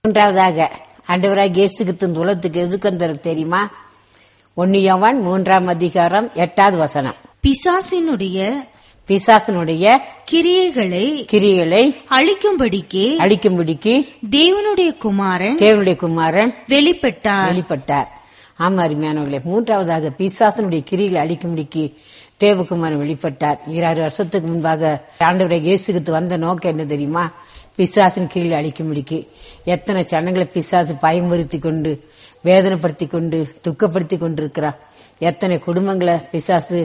மூன்றாவதாக ஆண்டவராக இயேசு கிறிஸ்து இந்த உலகத்துக்கு எதுக்கு வந்தாரு தெரியுமா ஒன்னியவன் மூன்றாம் அதிகாரம் எட்டாவது வசனம் பிசாசினுடைய பிசாசனுடைய கிரியைகளை கிரியைகளை அழிக்கும்படிக்கு அழிக்கும்படிக்கு தேவனுடைய குமாரன் தேவனுடைய குமாரன் வெளிப்பட்டார் வெளிப்பட்டார் ஆமா அருமையானவர்களே மூன்றாவதாக பிசாசனுடைய கிரிகளை அழிக்கும்படிக்கு தேவகுமாரன் வெளிப்பட்டார் ஈராறு வருஷத்துக்கு முன்பாக ஆண்டவரை இயேசுக்கு வந்த நோக்கம் என்ன தெரியுமா பிசாசின் கிரிகளை அழிக்கும்படிக்கு எத்தனை ஜனங்களை பிசாசு பயமுறுத்தி கொண்டு வேதனைப்படுத்தி கொண்டு துக்கப்படுத்தி கொண்டிருக்கிறார் எத்தனை குடும்பங்களை பிசாசு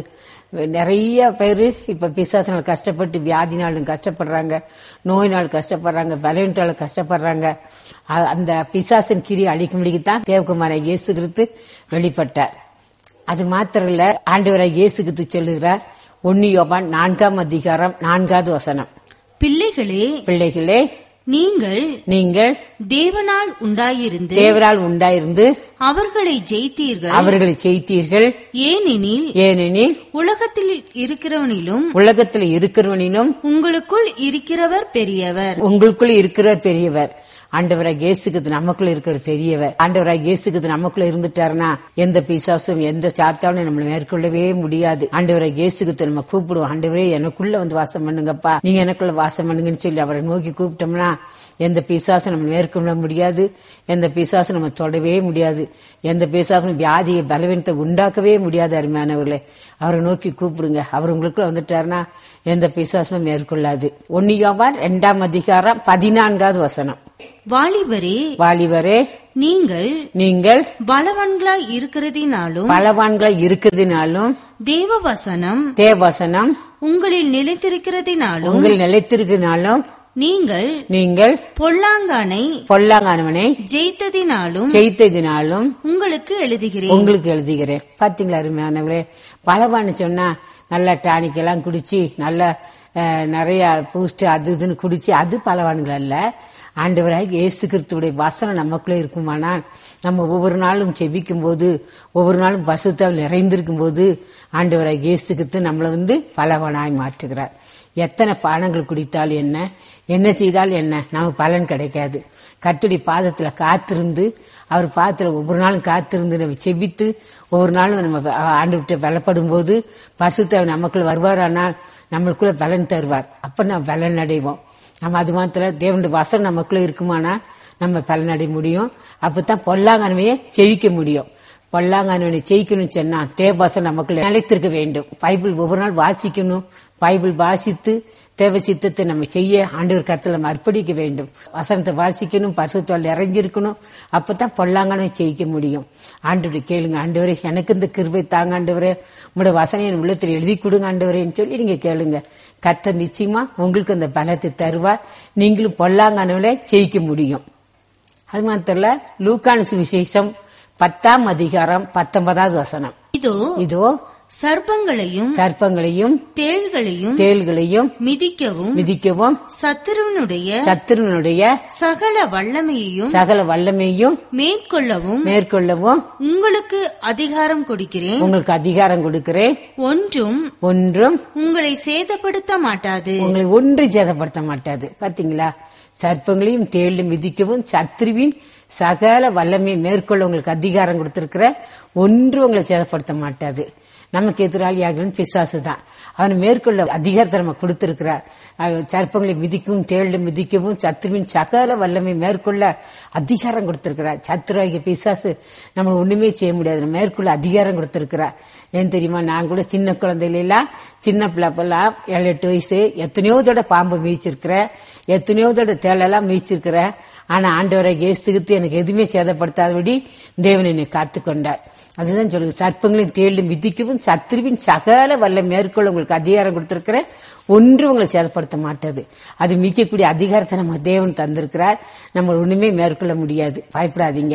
நிறைய பேர் இப்ப பிசாசினால் கஷ்டப்பட்டு வியாதினாலும் கஷ்டப்படுறாங்க நோயினால் கஷ்டப்படுறாங்க பலவீனத்தாலும் கஷ்டப்படுறாங்க அ- அந்த பிசாசின் கிரி அழிக்கும்படிக்கு தான் தேவகுமார இயேசு கிறிஸ்து வெளிப்பட்டார் அது மாத்திரம் இல்ல ஆண்டவரை இயேசு கிறிஸ்து சொல்லுகிறார் ஒன்னு யோவான் நான்காம் அதிகாரம் நான்காவது வசனம் பிள்ளைகளே பிள்ளைகளே நீங்கள் நீங்கள் தேவனால் உண்டாயிருந்து தேவரால் உண்டாயிருந்து அவர்களை ஜெயித்தீர்கள் அவர்களை செய்தீர்கள் ஏனெனில் ஏனெனில் உலகத்தில் இருக்கிறவனிலும் உலகத்தில் இருக்கிறவனினும் உங்களுக்குள் இருக்கிறவர் பெரியவர் உங்களுக்குள்ள இருக்கிற பெரியவர் ஆண்டவராக இயேசுக்கு நமக்குள்ள இருக்கிற பெரியவர் ஆண்டவராக இயேசுக்கு நமக்குள்ள இருந்துட்டாருன்னா எந்த பிசாசும் எந்த சாத்தாலும் நம்மள மேற்கொள்ளவே முடியாது ஆண்டவராக இயேசுக்கு நம்ம கூப்பிடுவோம் ஆண்டவரே எனக்குள்ள வந்து வாசம் பண்ணுங்கப்பா நீங்க எனக்குள்ள வாசம் பண்ணுங்கன்னு சொல்லி அவரை நோக்கி கூப்பிட்டோம்னா எந்த பிசாசும் நம்ம மேற்கொள்ள முடியாது எந்த பிசாசும் நம்ம தொடவே முடியாது எந்த பிசாசும் வியாதியை பலவீனத்தை உண்டாக்கவே முடியாது அருமையானவர்களே அவரை நோக்கி கூப்பிடுங்க அவர் உங்களுக்குள்ள வந்துட்டாருன்னா எந்த பிசாசும் மேற்கொள்ளாது ஒன்னியோவார் இரண்டாம் அதிகாரம் பதினான்காவது வசனம் வாலிபரே வாலிபரே நீங்கள் நீங்கள் பலவான்களாய் இருக்கிறதினாலும் பலவான்கள் இருக்கிறதுனாலும் தேவ வசனம் தேவசனம் உங்களில் நிலைத்திருக்கிறதினாலும் உங்கள் நிலைத்திருக்கிறனாலும் நீங்கள் நீங்கள் பொல்லாங்கானை பொல்லாங்கானவனை ஜெயித்ததினாலும் செய்ததினாலும் உங்களுக்கு எழுதுகிறேன் உங்களுக்கு எழுதுகிறேன் பாத்தீங்களா அருமையானவரே பலவான்னு சொன்னா நல்ல டானிக் எல்லாம் குடிச்சு நல்ல அஹ், நிறைய பூஸ்ட் அது இதுன்னு குடிச்சு அது பலவான்கள் அல்ல ஆண்டவராக இயேசு கிறிஸ்துவுடைய வசனம் நமக்குள்ளே இருக்குமானால் நம்ம ஒவ்வொரு நாளும் செபிக்கும் போது ஒவ்வொரு நாளும் பசுத்தால் நிறைந்திருக்கும் போது ஆண்டவராக இயேசு கிறிஸ்து நம்மளை வந்து பலவானாய் மாற்றுகிறார் எத்தனை பானங்கள் குடித்தால் என்ன என்ன செய்தால் என்ன நமக்கு பலன் கிடைக்காது கர்த்தருடைய பாதத்துல காத்திருந்து அவர் பாதத்துல ஒவ்வொரு நாளும் காத்திருந்து நம்ம செபித்து ஒவ்வொரு நாளும் நம்ம ஆண்டு விட்டு பலப்படும் போது பசுத்த நமக்குள்ள வருவாரானால் நம்மளுக்குள்ள பலன் தருவார் அப்ப நம்ம பலன் அடைவோம் நம்ம அது மாத்திரம் தேவனுடைய வசனம் நமக்குள்ள இருக்குமானா நம்ம பலன் அடைய முடியும் அப்பதான் பொல்லாங்கனவையே ஜெயிக்க முடியும் பொல்லாங்கனவனை ஜெயிக்கணும்னு சொன்னா தேவவாசம் நமக்குள்ள நிலைத்திருக்க வேண்டும் பைபிள் ஒவ்வொரு நாள் வாசிக்கணும் பைபிள் வாசித்து தேவ சித்தத்தை நம்ம செய்ய ஆண்டவர் கருத்துல நம்ம அர்ப்பணிக்க வேண்டும் வசனத்தை வாசிக்கணும் பசுத்தால் இறங்கியிருக்கணும் அப்பதான் பொல்லாங்கனை ஜெயிக்க முடியும் ஆண்டவரை கேளுங்க ஆண்டவரே எனக்கு இந்த கிருபை தாங்க ஆண்டவரே உங்களோட வசனம் என் உள்ளத்தில் எழுதி கொடுங்க ஆண்டவரேன்னு சொல்லி நீங்க கேளுங்க கர்த்தர் நிச்சயமா உங்களுக்கு அந்த பலத்தை தருவார் நீங்களும் பொல்லாங்கனவுல ஜெயிக்க முடியும் அது மாத்திரல லூக்கான் சுவிசேஷம் பத்தாம் அதிகாரம் பத்தொன்பதாவது வசனம் இதோ இதோ சர்ப்பங்களையும் சர்ப்பங்களையும் தேள்களையும் தேள்களையும் மிதிக்கவும் மிதிக்கவும் சத்துருவனுடைய சத்துருவனுடைய சகல வல்லமையையும் சகல வல்லமையும் மேற்கொள்ளவும் மேற்கொள்ளவும் உங்களுக்கு அதிகாரம் கொடுக்கிறேன் உங்களுக்கு அதிகாரம் கொடுக்கிறேன் ஒன்றும் ஒன்றும் உங்களை சேதப்படுத்த மாட்டாது உங்களை ஒன்று சேதப்படுத்த மாட்டாது பாத்தீங்களா சர்ப்பங்களையும் தேளும் மிதிக்கவும் சத்ருவின் சகல வல்லமை மேற்கொள்ள உங்களுக்கு அதிகாரம் கொடுத்திருக்கிற ஒன்று உங்களை சேதப்படுத்த மாட்டாது நமக்கு எதிராளியாக பிசாசு தான் அவன் மேற்கொள்ள அதிகாரத்தை நம்ம கொடுத்திருக்கிறார் அஹ் சர்ப்பங்களை மிதிக்கவும் தேளை மிதிக்கவும் சத்ருவின் சகல வல்லமை மேற்கொள்ள அதிகாரம் கொடுத்திருக்கிறார் சத்ருவாகிய பிசாசு நம்ம ஒண்ணுமே செய்ய முடியாது நம்ம மேற்கொள்ள அதிகாரம் கொடுத்திருக்கிறார் ஏன் தெரியுமா நான் கூட சின்ன குழந்தையில எல்லாம் சின்ன பிள்ளைப்பெல்லாம் ஏழு எட்டு வயசு எத்தனையோ தடவை பாம்பு மீச்சிருக்கிறேன் எத்தனையோ தடவை தேளெல்லாம் மீச்சிருக்கிறேன் ஆனா ஆண்டவரை இயேசுகித்து எனக்கு எதுவுமே சேதப்படுத்தாதபடி தேவன் என்னை காத்துக்கொண்டார் அதுதான் சொல்லுங்க சர்ப்பங்களையும் தேளும் மிதிக்கவும் சத்ருவின் சகல வல்ல மேற்கொள்ள உங்களுக்கு அதிகாரம் கொடுத்திருக்கிற ஒன்று உங்களை சேதப்படுத்த மாட்டாது அது மிக்கக்கூடிய அதிகாரத்தை நம்ம தேவன் தந்திருக்கிறார் நம்ம ஒண்ணுமே மேற்கொள்ள முடியாது பயப்படாதீங்க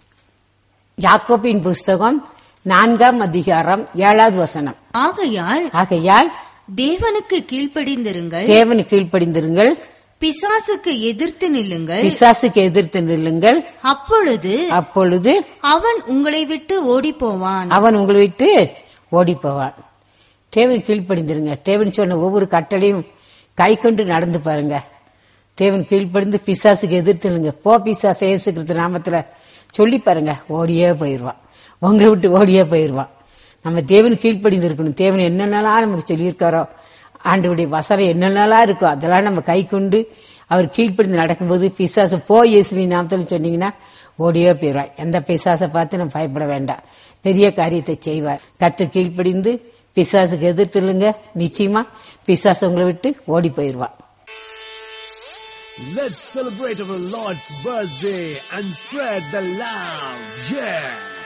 யாக்கோபின் புஸ்தகம் நான்காம் அதிகாரம் ஏழாவது வசனம் ஆகையால் ஆகையால் தேவனுக்கு கீழ்ப்படிந்திருங்கள் தேவனு கீழ்ப்படிந்திருங்கள் பிசாசுக்கு எதிர்த்து நில்லுங்கள் பிசாசுக்கு எதிர்த்து நில்லுங்கள் அப்பொழுது அப்பொழுது அவன் உங்களை விட்டு ஓடிப் போவான் அவன் உங்களை விட்டு ஓடி போவான் தேவன் கீழ்ப்படிந்திருங்க தேவன் சொன்ன ஒவ்வொரு கட்டளையும் கை கொண்டு நடந்து பாருங்க தேவன் கீழ்ப்படிந்து பிசாசுக்கு எதிர்த்துலுங்க போ பிசாசு இயேசு கிறிஸ்து நாமத்துல சொல்லி பாருங்க ஓடியே போயிடுவான் உங்களை விட்டு ஓடியே போயிடுவான் நம்ம தேவன் கீழ்ப்படிந்து இருக்கணும் தேவன் என்னென்னலாம் நமக்கு சொல்லியிருக்காரோ ஆண்டவருடைய வசனம் என்னென்னலாம் இருக்கோ அதெல்லாம் நம்ம கை கொண்டு அவர் கீழ்ப்படிந்து நடக்கும்போது பிசாசு போ இயேசுவின் நாமத்தில் சொன்னீங்கன்னா ஓடியே போயிடுவார் எந்த பிசாசை பார்த்து நம்ம பயப்பட வேண்டாம் பெரிய காரியத்தை செய்வார் கத்து கீழ்ப்படிந்து பிசாசுக்கு எதிர்த்துலுங்க நிச்சயமா பிசாசு உங்களை விட்டு ஓடி போயிடுவான் Let's celebrate our Lord's birthday and spread the love. Yeah.